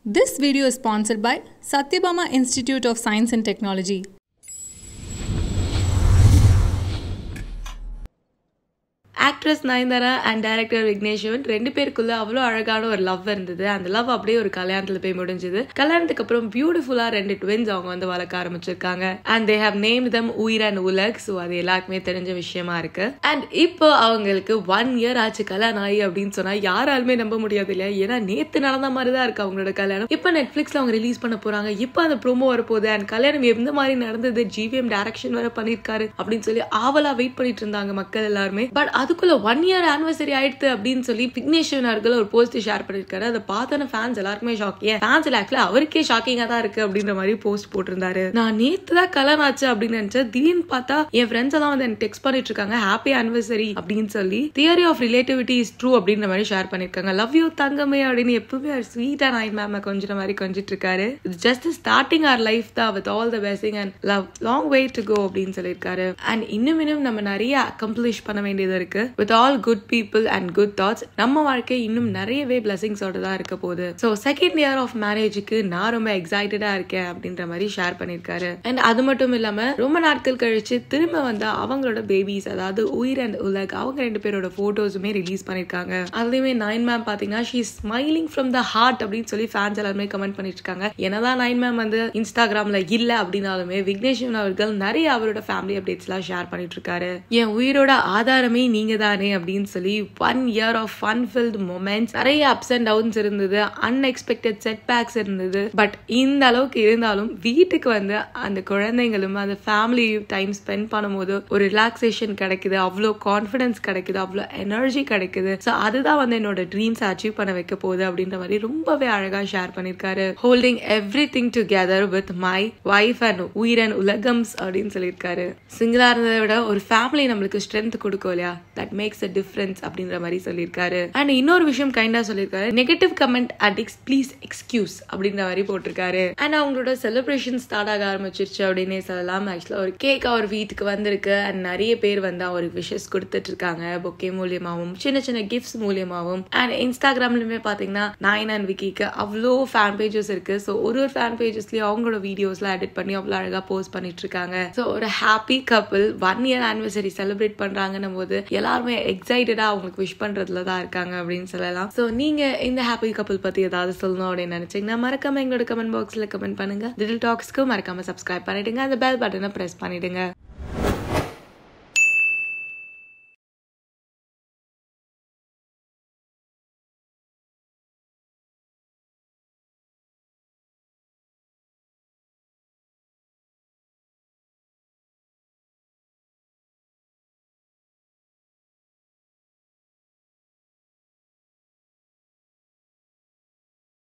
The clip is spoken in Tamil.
This video is sponsored by Satyabama Institute of Science and Technology. Actress Nayanthara and director Vigneshwan ரெண்டு பேருக்குள்ள அவ்வளோ அழகான ஒரு லவ் இருந்தது அந்த லவ் அப்படியே ஒரு கல்யாணத்துல போய் முடிஞ்சது கல்யாணத்துக்கு அப்புறம் பியூட்டிஃபுல்லா ரெண்டு ட்வின்ஸ் அவங்க வந்து வளர்க்க ஆரம்பிச்சிருக்காங்க and they have name them Uyir and உலக் so அது எல்லாருக்குமே தெரிஞ்ச விஷயமா இருக்கு அண்ட் இப்போ அவங்களுக்கு ஒன் இயர் ஆச்சு கல்யாணம் ஆகி அப்படின்னு சொன்னா யாராலுமே நம்ப முடியாது இல்லையா ஏன்னா நேத்து நடந்த மாதிரி தான் இருக்கு அவங்களோட கல்யாணம் இப்போ நெட்ஃபிளிக்ஸ்ல அவங்க ரிலீஸ் பண்ண போறாங்க இப்போ அந்த ப்ரோமோ வரப்போகுது அண்ட் கல்யாணம் எந்த மாதிரி நடந்தது ஜிவிஎம் டைரக்ஷன் வேற பண்ணிருக்காரு அப்படின்னு சொல்லி ஆவலா வெயிட் பண்ணிட்டு இருந்தாங்க மக்கள் எல்லாருமே பட் அதுக்குள்ள ஒன் இயர் ஆனிவர்சரி ஆயிடுத்து அப்படின்னு சொல்லி விக்னேஸ்வரன் அவர்கள் ஒரு போஸ்ட் ஷேர் பண்ணிருக்காரு அதை பார்த்தன ஃபேன்ஸ் எல்லாருக்குமே ஷாக் ஏன் ஃபேன்ஸ் ஆக்சுவலா அவருக்கே ஷாக்கிங்கா தான் இருக்கு அப்படின்ற மாதிரி போஸ்ட் போட்டிருந்தாரு நான் நேத்து தான் கல்யாணம் ஆச்சு அப்படின்னு நினைச்சேன் திடீர்னு பார்த்தா என் ஃப்ரெண்ட்ஸ் எல்லாம் வந்து எனக்கு டெக்ஸ்ட் பண்ணிட்டு இருக்காங்க ஹாப்பி ஆனிவர்சரி அப்படின்னு சொல்லி theory of relativity is true அப்படின்ற மாதிரி ஷேர் பண்ணிருக்காங்க லவ் யூ தங்கமே அப்படின்னு எப்பவுமே ஒரு ஸ்வீட்டா நாய் மேம் கொஞ்சம் மாதிரி கொஞ்சிட்டு இருக்காரு ஜஸ்ட் ஸ்டார்டிங் ஆர் லைஃப் தான் with all the besting and love long way to go அப்படின்னு சொல்லியிருக்காரு அண்ட் இன்னும் இன்னும் நம்ம நிறைய அக்கம்ப்ளிஷ் பண்ண வேண்டியது இருக்கு with all good people and good thoughts நம்ம வாழ்க்கை இன்னும் நிறையவே பிளஸிங்ஸோட தான் இருக்க போகுது ஸோ செகண்ட் இயர் ஆஃப் மேரேஜுக்கு நான் ரொம்ப எக்ஸைட்டடா இருக்கேன் அப்படின்ற மாதிரி ஷேர் பண்ணிருக்காரு அண்ட் அது மட்டும் இல்லாம ரொம்ப நாட்கள் கழிச்சு திரும்ப வந்த அவங்களோட பேபிஸ் அதாவது உயிர் அண்ட் உலக் அவங்க ரெண்டு பேரோட போட்டோஸுமே ரிலீஸ் பண்ணிருக்காங்க அதுலயுமே நைன் மேம் பாத்தீங்கன்னா she smiling from the heart அப்படின்னு சொல்லி ஃபேன்ஸ் எல்லாருமே கமெண்ட் பண்ணிட்டு இருக்காங்க என்னதான் நைன் மேம் வந்து இன்ஸ்டாகிராம்ல இல்ல அப்படின்னாலுமே விக்னேஸ்வரன் அவர்கள் நிறைய அவரோட ஃபேமிலி அப்டேட்ஸ் எல்லாம் ஷேர் பண்ணிட்டு இருக்காரு என் உயிரோட ஆதாரமே நீங்க தானே அப்படின்னு சொல்லி one year of fun filled moments நிறைய அப்ஸ் அண்ட் டவுன்ஸ் இருந்தது அன்எக்ஸ்பெக்டட் செட் பேக்ஸ் இருந்தது பட் இந்த அளவுக்கு இருந்தாலும் வீட்டுக்கு வந்து அந்த குழந்தைங்களும் அந்த ஃபேமிலி டைம் ஸ்பெண்ட் பண்ணும்போது ஒரு ரிலாக்ஸேஷன் கிடைக்குது அவ்வளோ கான்ஃபிடன்ஸ் கிடைக்குது அவ்வளோ எனர்ஜி கிடைக்குது ஸோ அதுதான் வந்து என்னோட ட்ரீம்ஸ் அச்சீவ் பண்ண வைக்க போகுது அப்படின்ற மாதிரி ரொம்பவே அழகா ஷேர் பண்ணிருக்காரு holding everything together with my wife and Uyir and உலகம்ஸ் அப்படின்னு சொல்லியிருக்காரு சிங்கிளா இருந்ததை விட ஒரு ஃபேமிலி நம்மளுக்கு ஸ்ட்ரென்த் கொடுக்கும் இல்லையா தட் மேக்ஸ் அ டிஃபரன்ஸ் அப்படின்ற மாதிரி சொல்லியிருக்காரு அண்ட் இன்னொரு விஷயம் கைண்டா சொல்லியிருக்காரு negative comment addicts please excuse அப்படின்ற மாதிரி போட்டிருக்காரு அண்ட் அவங்களோட செலிப்ரேஷன் ஸ்டார்ட் ஆக ஆரம்பிச்சிருச்சு அப்படின்னே சொல்லலாம் ஆக்சுவலா ஒரு கேக் அவர் வீட்டுக்கு வந்திருக்கு அண்ட் நிறைய பேர் வந்து அவருக்கு விஷஸ் கொடுத்துட்டு இருக்காங்க பொக்கே மூலியமாவும் சின்ன சின்ன கிஃப்ட்ஸ் மூலியமாவும் அண்ட் இன்ஸ்டாகிராம்லயுமே பாத்தீங்கன்னா நைன் அண்ட் விக்கிக்கு அவ்வளோ ஃபேன் பேஜஸ் இருக்கு ஸோ ஒரு ஒரு ஃபேன் பேஜஸ்லயும் அவங்களோட வீடியோஸ்லாம் எடிட் பண்ணி அவ்வளோ அழகா போஸ்ட் பண்ணிட்டு இருக்காங்க ஸோ ஒரு happy couple one year anniversary celebrate பண்றாங்கன்னும் போது எல்லாருமே எக்ஸைட்டடா அவங்களுக்கு விஷ் பண்றதுல தான் இருக்காங்க அப்படின்னு சொல்லலாம் ஸோ நீங்க இந்த ஹாப்பி கப்பிள் பத்தி ஏதாவது சொல்லணும் அப்படின்னு நினைச்சீங்கன்னா மறக்காம எங்களோட கமெண்ட் பாக்ஸ்ல கமெண்ட் பண்ணுங்க டிஜிட்டல் டாக்ஸ்க்கு மறக்காம சப்ஸ்கிரைப் பண்ணிடுங்க அந்த பெல் பட்டனை பிரஸ் பண்ணிடுங்க